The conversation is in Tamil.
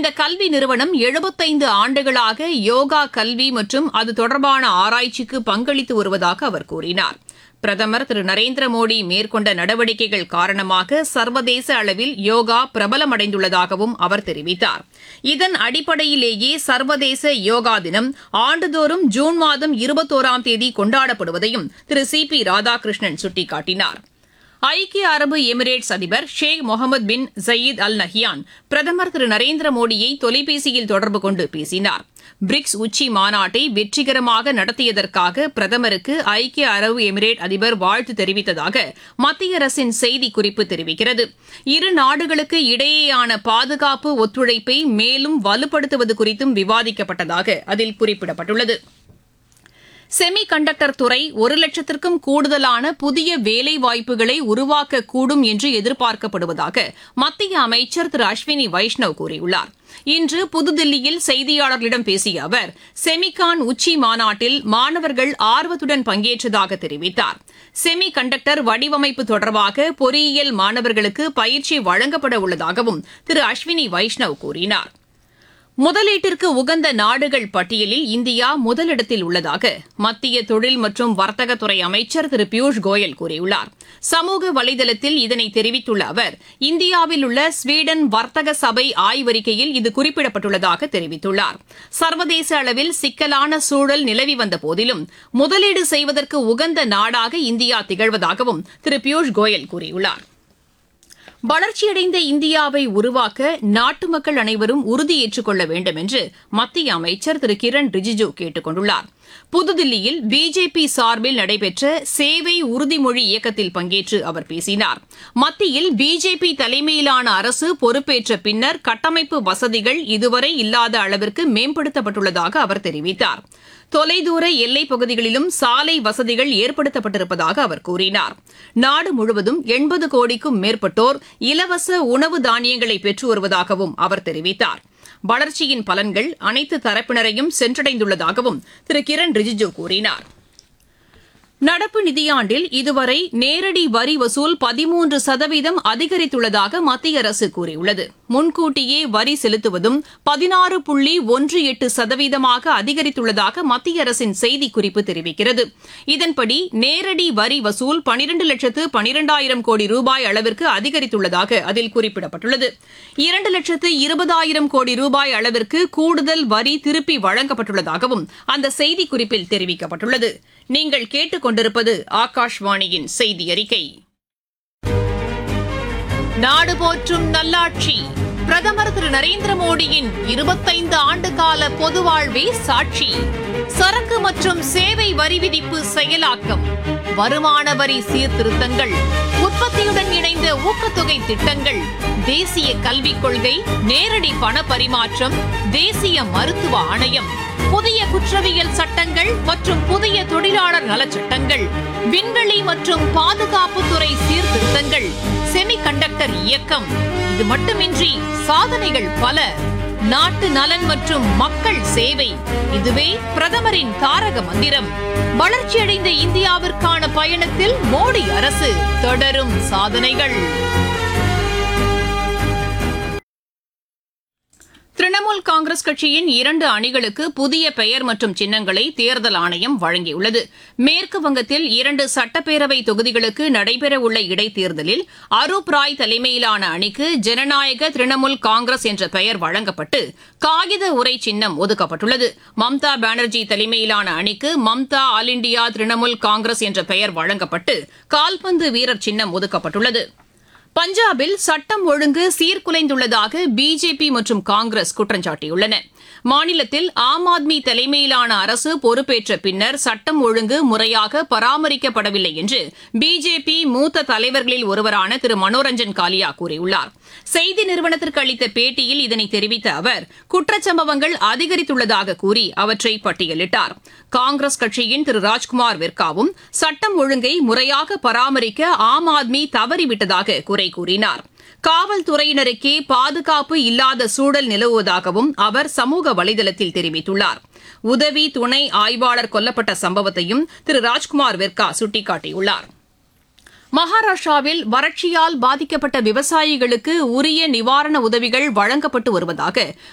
இந்த கல்வி நிறுவனம் எழுபத்தைந்து ஆண்டுகளாக யோகா கல்வி மற்றும் அது தொடர்பான ஆராய்ச்சிக்கு பங்களித்து வருவதாக அவர் கூறினார் பிரதமர் திரு நரேந்திர மோடி மேற்கொண்ட நடவடிக்கைகள் காரணமாக சர்வதேச அளவில் யோகா பிரபலமடைந்துள்ளதாகவும் அவர் தெரிவித்தார் இதன் அடிப்படையிலேயே சர்வதேச யோகா தினம் ஆண்டுதோறும் ஜூன் மாதம் இருபத்தோராம் தேதி கொண்டாடப்படுவதையும் திரு சி பி ராதாகிருஷ்ணன் சுட்டிக்காட்டினார் ஐக்கிய அரபு எமிரேட்ஸ் அதிபர் ஷேக் முகமது பின் ஜயீத் அல் நஹ்யான் பிரதமர் திரு நரேந்திர மோடியை தொலைபேசியில் தொடர்பு கொண்டு பேசினார் பிரிக்ஸ் உச்சி மாநாட்டை வெற்றிகரமாக நடத்தியதற்காக பிரதமருக்கு ஐக்கிய அரபு எமிரேட் அதிபர் வாழ்த்து தெரிவித்ததாக மத்திய அரசின் செய்திக்குறிப்பு தெரிவிக்கிறது இரு நாடுகளுக்கு இடையேயான பாதுகாப்பு ஒத்துழைப்பை மேலும் வலுப்படுத்துவது குறித்தும் விவாதிக்கப்பட்டதாக அதில் குறிப்பிடப்பட்டுள்ளது செமி கண்டக்டர் துறை ஒரு லட்சத்திற்கும் கூடுதலான புதிய வேலை வாய்ப்புகளை உருவாக்கக்கூடும் என்று எதிர்பார்க்கப்படுவதாக மத்திய அமைச்சர் திரு அஸ்வினி வைஷ்ணவ் கூறியுள்ளார் இன்று புதுதில்லியில் செய்தியாளர்களிடம் பேசிய அவர் செமிகான் உச்சி மாநாட்டில் மாணவர்கள் ஆர்வத்துடன் பங்கேற்றதாக தெரிவித்தார் செமி கண்டக்டர் வடிவமைப்பு தொடர்பாக பொறியியல் மாணவர்களுக்கு பயிற்சி வழங்கப்பட உள்ளதாகவும் திரு அஸ்வினி வைஷ்ணவ் கூறினார் முதலீட்டிற்கு உகந்த நாடுகள் பட்டியலில் இந்தியா முதலிடத்தில் உள்ளதாக மத்திய தொழில் மற்றும் வர்த்தகத்துறை அமைச்சர் திரு பியூஷ் கோயல் கூறியுள்ளார் சமூக வலைதளத்தில் இதனை தெரிவித்துள்ள அவர் இந்தியாவில் உள்ள ஸ்வீடன் வர்த்தக சபை ஆய்வறிக்கையில் இது குறிப்பிடப்பட்டுள்ளதாக தெரிவித்துள்ளார் சர்வதேச அளவில் சிக்கலான சூழல் நிலவி வந்த போதிலும் முதலீடு செய்வதற்கு உகந்த நாடாக இந்தியா திகழ்வதாகவும் திரு பியூஷ் கோயல் கூறியுள்ளார் வளர்ச்சியடைந்த இந்தியாவை உருவாக்க நாட்டு மக்கள் அனைவரும் உறுதியேற்றுக் கொள்ள வேண்டும் என்று மத்திய அமைச்சர் திரு கிரண் ரிஜிஜு கேட்டுக் கொண்டுள்ளார் புதுதில்லியில் பிஜேபி சார்பில் நடைபெற்ற சேவை உறுதிமொழி இயக்கத்தில் பங்கேற்று அவர் பேசினார் மத்தியில் பிஜேபி தலைமையிலான அரசு பொறுப்பேற்ற பின்னர் கட்டமைப்பு வசதிகள் இதுவரை இல்லாத அளவிற்கு மேம்படுத்தப்பட்டுள்ளதாக அவர் தெரிவித்தார் தொலைதூர எல்லைப் பகுதிகளிலும் சாலை வசதிகள் ஏற்படுத்தப்பட்டிருப்பதாக அவர் கூறினார் நாடு முழுவதும் எண்பது கோடிக்கும் மேற்பட்டோர் இலவச உணவு தானியங்களை பெற்று வருவதாகவும் அவர் தெரிவித்தார் வளர்ச்சியின் பலன்கள் அனைத்து தரப்பினரையும் சென்றடைந்துள்ளதாகவும் திரு கிரண் ரிஜிஜு கூறினார் நடப்பு நிதியாண்டில் இதுவரை நேரடி வரி வசூல் பதிமூன்று சதவீதம் அதிகரித்துள்ளதாக மத்திய அரசு கூறியுள்ளது முன்கூட்டியே வரி செலுத்துவதும் பதினாறு புள்ளி ஒன்று எட்டு சதவீதமாக அதிகரித்துள்ளதாக மத்திய அரசின் செய்திக்குறிப்பு தெரிவிக்கிறது இதன்படி நேரடி வரி வசூல் பனிரண்டு லட்சத்து பனிரெண்டாயிரம் கோடி ரூபாய் அளவிற்கு அதிகரித்துள்ளதாக அதில் குறிப்பிடப்பட்டுள்ளது இரண்டு லட்சத்து இருபதாயிரம் கோடி ரூபாய் அளவிற்கு கூடுதல் வரி திருப்பி வழங்கப்பட்டுள்ளதாகவும் அந்த செய்திக்குறிப்பில் தெரிவிக்கப்பட்டுள்ளது நீங்கள் கேட்டுக்கொண்டிருப்பது ஆகாஷ்வாணியின் செய்தி அறிக்கை நாடு போற்றும் நல்லாட்சி பிரதமர் திரு நரேந்திர மோடியின் இருபத்தைந்து ஆண்டு கால பொது வாழ்வே சாட்சி சரக்கு மற்றும் சேவை வரி விதிப்பு செயலாக்கம் வருமான வரி சீர்திருத்தங்கள் உற்பத்தியுடன் இணைந்த ஊக்கத்தொகை திட்டங்கள் தேசிய கல்விக் கொள்கை நேரடி பண பரிமாற்றம் தேசிய மருத்துவ ஆணையம் புதிய குற்றவியல் சட்டங்கள் மற்றும் புதிய தொழிலாளர் நலச்சட்டங்கள் விண்வெளி மற்றும் பாதுகாப்புத்துறை சீர்திருத்தங்கள் செமி கண்டக்டர் இயக்கம் இது மட்டுமின்றி சாதனைகள் பல நாட்டு நலன் மற்றும் மக்கள் சேவை இதுவே பிரதமரின் தாரக மந்திரம் வளர்ச்சியடைந்த இந்தியாவிற்கான பயணத்தில் மோடி அரசு தொடரும் சாதனைகள் திரிணாமுல் காங்கிரஸ் கட்சியின் இரண்டு அணிகளுக்கு புதிய பெயர் மற்றும் சின்னங்களை தேர்தல் ஆணையம் வழங்கியுள்ளது மேற்கு வங்கத்தில் இரண்டு சட்டப்பேரவை தொகுதிகளுக்கு நடைபெறவுள்ள இடைத்தேர்தலில் அரூப் ராய் தலைமையிலான அணிக்கு ஜனநாயக திரிணாமுல் காங்கிரஸ் என்ற பெயர் வழங்கப்பட்டு காகித உரை சின்னம் ஒதுக்கப்பட்டுள்ளது மம்தா பானர்ஜி தலைமையிலான அணிக்கு மம்தா ஆல் இண்டியா திரிணாமுல் காங்கிரஸ் என்ற பெயர் வழங்கப்பட்டு கால்பந்து வீரர் சின்னம் ஒதுக்கப்பட்டுள்ளது பஞ்சாபில் சட்டம் ஒழுங்கு சீர்குலைந்துள்ளதாக பிஜேபி மற்றும் காங்கிரஸ் குற்றம் சாட்டியுள்ளன மாநிலத்தில் ஆம் ஆத்மி தலைமையிலான அரசு பொறுப்பேற்ற பின்னர் சட்டம் ஒழுங்கு முறையாக பராமரிக்கப்படவில்லை என்று பிஜேபி மூத்த தலைவர்களில் ஒருவரான திரு மனோரஞ்சன் காலியா கூறியுள்ளார் செய்தி நிறுவனத்திற்கு அளித்த பேட்டியில் இதனை தெரிவித்த அவர் குற்றச்சம்பவங்கள் அதிகரித்துள்ளதாக கூறி அவற்றை பட்டியலிட்டார் காங்கிரஸ் கட்சியின் திரு ராஜ்குமார் விர்காவும் சட்டம் ஒழுங்கை முறையாக பராமரிக்க ஆம் ஆத்மி தவறிவிட்டதாக குறை கூறினார் காவல்துறையினருக்கே பாதுகாப்பு இல்லாத சூழல் நிலவுவதாகவும் அவர் சமூக வலைதளத்தில் தெரிவித்துள்ளார் உதவி துணை ஆய்வாளர் கொல்லப்பட்ட சம்பவத்தையும் திரு ராஜ்குமார் வெர்கா சுட்டிக்காட்டியுள்ளார் மகாராஷ்டிராவில் வறட்சியால் பாதிக்கப்பட்ட விவசாயிகளுக்கு உரிய நிவாரண உதவிகள் வழங்கப்பட்டு வருவதாக